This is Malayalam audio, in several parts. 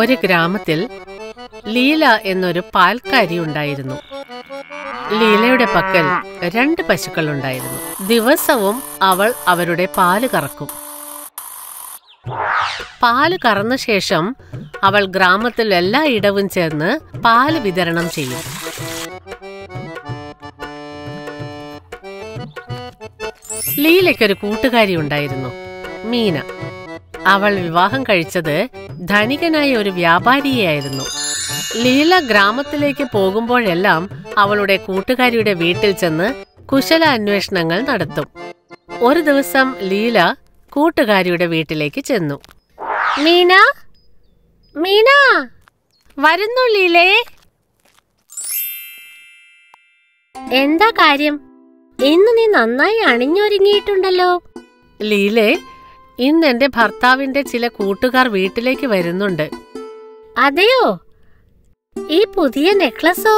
ഒരു ഗ്രാമത്തിൽ ലീല എന്നൊരു പാൽക്കാരി ഉണ്ടായിരുന്നു ലീലയുടെ പക്കൽ രണ്ട് പശുക്കൾ ഉണ്ടായിരുന്നു ദിവസവും അവൾ അവരുടെ പാല് കറക്കും പാല് കറന്ന ശേഷം അവൾ ഗ്രാമത്തിൽ എല്ലായിടവും ചേർന്ന് പാല് വിതരണം ചെയ്യും ലീലയ്ക്കൊരു കൂട്ടുകാരി ഉണ്ടായിരുന്നു മീന അവൾ വിവാഹം കഴിച്ചത് ധനികനായ ഒരു വ്യാപാരിയായിരുന്നു ലീല ഗ്രാമത്തിലേക്ക് പോകുമ്പോഴെല്ലാം അവളുടെ കൂട്ടുകാരിയുടെ വീട്ടിൽ ചെന്ന് കുശല അന്വേഷണങ്ങൾ നടത്തും ഒരു ദിവസം ലീല കൂട്ടുകാരിയുടെ വീട്ടിലേക്ക് ചെന്നു മീന മീന വരുന്നു ലീലേ എന്താ കാര്യം ഇന്ന് നീ നന്നായി അണിഞ്ഞൊരുങ്ങിയിട്ടുണ്ടല്ലോ ലീലേ ഇന്ന് എന്റെ ഭർത്താവിന്റെ ചില കൂട്ടുകാർ വീട്ടിലേക്ക് വരുന്നുണ്ട് അതെയോ ഈ പുതിയ നെക്ലസോ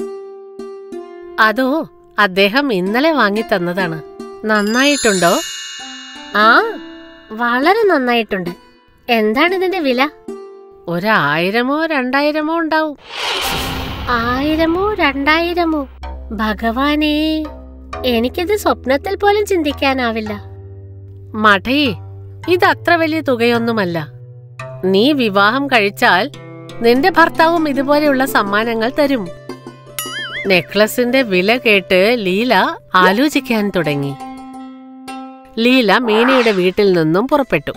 അതോ അദ്ദേഹം ഇന്നലെ വാങ്ങി തന്നതാണ് നന്നായിട്ടുണ്ടോ ആ വളരെ നന്നായിട്ടുണ്ട് എന്താണ് ഇതിന്റെ വില ഒരായിരമോ രണ്ടായിരമോ ഉണ്ടാവും ആയിരമോ രണ്ടായിരമോ ഭഗവാനേ എനിക്കിത് സ്വപ്നത്തിൽ പോലും ചിന്തിക്കാനാവില്ല മഠയെ ഇത് അത്ര വലിയ തുകയൊന്നുമല്ല നീ വിവാഹം കഴിച്ചാൽ നിന്റെ ഭർത്താവും ഇതുപോലെയുള്ള സമ്മാനങ്ങൾ തരും നെക്ലസിന്റെ വില കേട്ട് ലീല ആലോചിക്കാൻ തുടങ്ങി ലീല മീനയുടെ വീട്ടിൽ നിന്നും പുറപ്പെട്ടു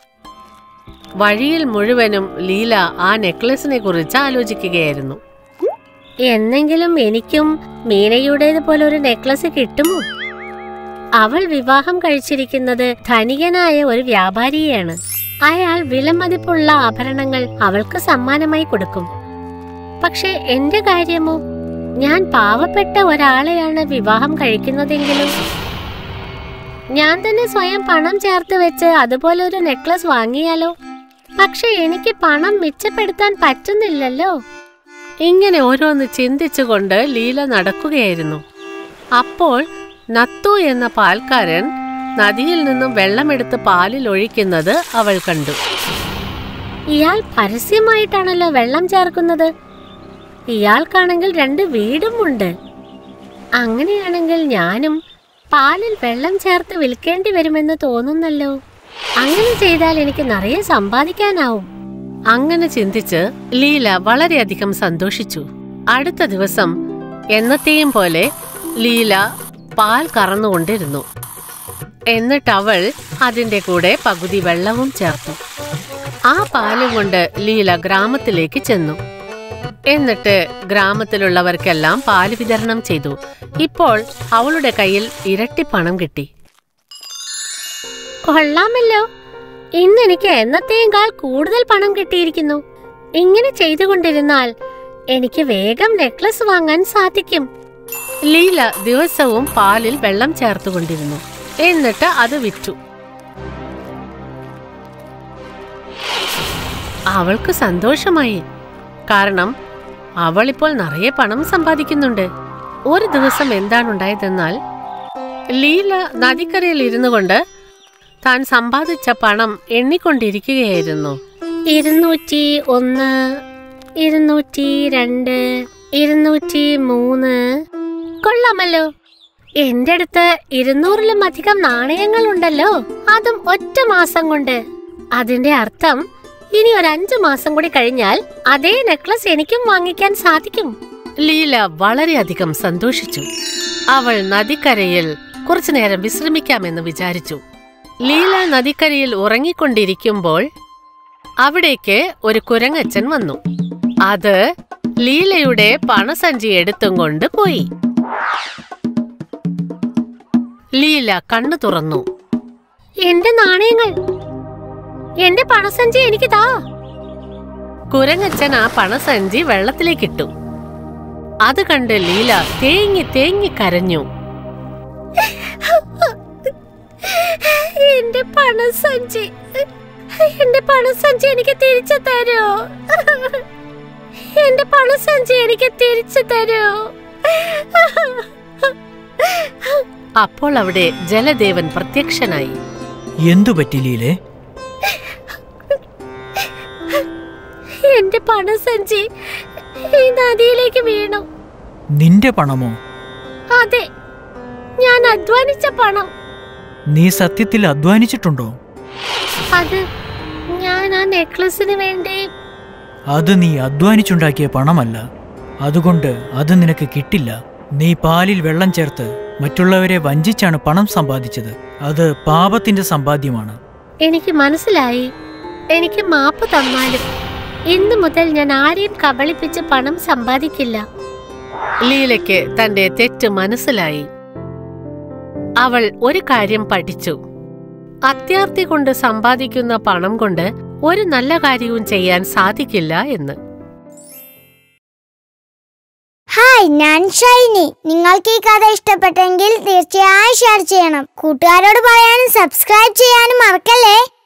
വഴിയിൽ മുഴുവനും ലീല ആ നെക്ലസിനെ കുറിച്ച് ആലോചിക്കുകയായിരുന്നു എന്നെങ്കിലും എനിക്കും മീനയുടേത് പോലെ ഒരു നെക്ലസ് കിട്ടുമോ അവൾ വിവാഹം കഴിച്ചിരിക്കുന്നത് ധനികനായ ഒരു വ്യാപാരിയെയാണ് അയാൾ വിലമതിപ്പുള്ള ആഭരണങ്ങൾ അവൾക്ക് സമ്മാനമായി കൊടുക്കും പക്ഷെ എന്റെ കാര്യമോ ഞാൻ പാവപ്പെട്ട ഒരാളെയാണ് വിവാഹം കഴിക്കുന്നതെങ്കിലും ഞാൻ തന്നെ സ്വയം പണം ചേർത്ത് വെച്ച് അതുപോലെ ഒരു നെക്ലസ് വാങ്ങിയാലോ പക്ഷെ എനിക്ക് പണം മിച്ചപ്പെടുത്താൻ പറ്റുന്നില്ലല്ലോ ഇങ്ങനെ ഓരോന്ന് ചിന്തിച്ചുകൊണ്ട് ലീല നടക്കുകയായിരുന്നു അപ്പോൾ നത്തു എന്ന പാൽക്കാരൻ നദിയിൽ നിന്നും വെള്ളമെടുത്ത് പാലിൽ ഒഴിക്കുന്നത് അവൾ കണ്ടു ഇയാൾ പരസ്യമായിട്ടാണല്ലോ വെള്ളം ചേർക്കുന്നത് ഇയാൾക്കാണെങ്കിൽ രണ്ട് വീടും ഉണ്ട് അങ്ങനെയാണെങ്കിൽ ഞാനും പാലിൽ വെള്ളം ചേർത്ത് വിൽക്കേണ്ടി വരുമെന്ന് തോന്നുന്നല്ലോ അങ്ങനെ ചെയ്താൽ എനിക്ക് നിറയെ സമ്പാദിക്കാനാവും അങ്ങനെ ചിന്തിച്ച് ലീല വളരെയധികം സന്തോഷിച്ചു അടുത്ത ദിവസം എന്നത്തെയും പോലെ ലീല പാൽ കറന്നുകൊണ്ടിരുന്നു എന്നിട്ട് അവൾ അതിന്റെ കൂടെ പകുതി വെള്ളവും ചേർത്തു ആ പാലും കൊണ്ട് ലീല ഗ്രാമത്തിലേക്ക് ചെന്നു എന്നിട്ട് ഗ്രാമത്തിലുള്ളവർക്കെല്ലാം പാല് വിതരണം ചെയ്തു ഇപ്പോൾ അവളുടെ കയ്യിൽ ഇരട്ടി പണം കിട്ടി കൊള്ളാമല്ലോ ഇന്ന് എനിക്ക് എന്നത്തേക്കാൾ കൂടുതൽ പണം കിട്ടിയിരിക്കുന്നു ഇങ്ങനെ ചെയ്തുകൊണ്ടിരുന്നാൽ എനിക്ക് വേഗം നെക്ലസ് വാങ്ങാൻ സാധിക്കും ലീല ദിവസവും പാലിൽ വെള്ളം ചേർത്തുകൊണ്ടിരുന്നു എന്നിട്ട് അത് വിറ്റു അവൾക്ക് സന്തോഷമായി കാരണം അവൾ ഇപ്പോൾ നിറയെ പണം സമ്പാദിക്കുന്നുണ്ട് ഒരു ദിവസം എന്താണുണ്ടായതെന്നാൽ ലീല നദിക്കരയിൽ ഇരുന്നു കൊണ്ട് താൻ സമ്പാദിച്ച പണം എണ്ണിക്കൊണ്ടിരിക്കുകയായിരുന്നു ഇരുന്നൂറ്റി ഒന്ന് ഇരുന്നൂറ്റി രണ്ട് ഇരുന്നൂറ്റി മൂന്ന് കൊള്ളാമല്ലോ എന്റെ അടുത്ത് ഇരുന്നൂറിലും അധികം നാണയങ്ങളുണ്ടല്ലോ അതും ഒറ്റ മാസം കൊണ്ട് അതിന്റെ അർത്ഥം ഇനി ഒരു അഞ്ചു മാസം കൂടി കഴിഞ്ഞാൽ അതേ നെക്ലസ് എനിക്കും വാങ്ങിക്കാൻ സാധിക്കും ലീല വളരെയധികം സന്തോഷിച്ചു അവൾ നദിക്കരയിൽ കുറച്ചു നേരം വിശ്രമിക്കാമെന്ന് വിചാരിച്ചു ലീല നദിക്കരയിൽ ഉറങ്ങിക്കൊണ്ടിരിക്കുമ്പോൾ അവിടേക്ക് ഒരു കുരങ്ങച്ചൻ വന്നു അത് ലീലയുടെ പണസഞ്ചി എടുത്തും കൊണ്ട് പോയി ലീല കണ്ണു തുറന്നു എന്റെ നാണയങ്ങൾ എന്റെ പണസഞ്ചി എനിക്ക് താ കുരങ്ങച്ചൻ ആ പണസഞ്ചി വെള്ളത്തിലേക്കിട്ടു അത് കണ്ട് ലീല തേങ്ങി തേങ്ങി കരഞ്ഞു എന്റെ പണസഞ്ചി എന്റെ പണസഞ്ചി എനിക്ക് തിരിച്ചു തരൂ എന്റെ പണസഞ്ചി എനിക്ക് തിരിച്ചു തരൂ അപ്പോൾ അവിടെ ജലദേവൻ പ്രത്യക്ഷനായി എന്തു പറ്റി ലീലേ എന്റെ പണസഞ്ചി ഈ നദിയിലേക്ക് വീണു നിന്റെ പണമോ അതെ ഞാൻ അധ്വാനിച്ച പണം നീ സത്യത്തിൽ അധ്വാനിച്ചിട്ടുണ്ടോ അത് ഞാൻ ആ നെക്ലസിന് വേണ്ടി അത് നീ അധ്വാനിച്ചുണ്ടാക്കിയ പണമല്ല അതുകൊണ്ട് അത് നിനക്ക് കിട്ടില്ല നീ പാലിൽ വെള്ളം ചേർത്ത് മറ്റുള്ളവരെ വഞ്ചിച്ചാണ് പണം സമ്പാദിച്ചത് അത് പാപത്തിന്റെ സമ്പാദ്യമാണ് എനിക്ക് മനസ്സിലായി എനിക്ക് മാപ്പ് തന്നാലും ഇന്നു മുതൽ ഞാൻ ആരെയും കബളിപ്പിച്ച് പണം സമ്പാദിക്കില്ല ലീലയ്ക്ക് തന്റെ തെറ്റ് മനസ്സിലായി അവൾ ഒരു കാര്യം പഠിച്ചു അത്യാർത്തി കൊണ്ട് സമ്പാദിക്കുന്ന പണം കൊണ്ട് ഒരു നല്ല കാര്യവും ചെയ്യാൻ സാധിക്കില്ല എന്ന് ഹായ് ഞാൻ ഷൈനി നിങ്ങൾക്ക് ഈ കഥ ഇഷ്ടപ്പെട്ടെങ്കിൽ തീർച്ചയായും ഷെയർ ചെയ്യണം കൂട്ടുകാരോട് പറയാനും സബ്സ്ക്രൈബ് ചെയ്യാനും മറക്കല്ലേ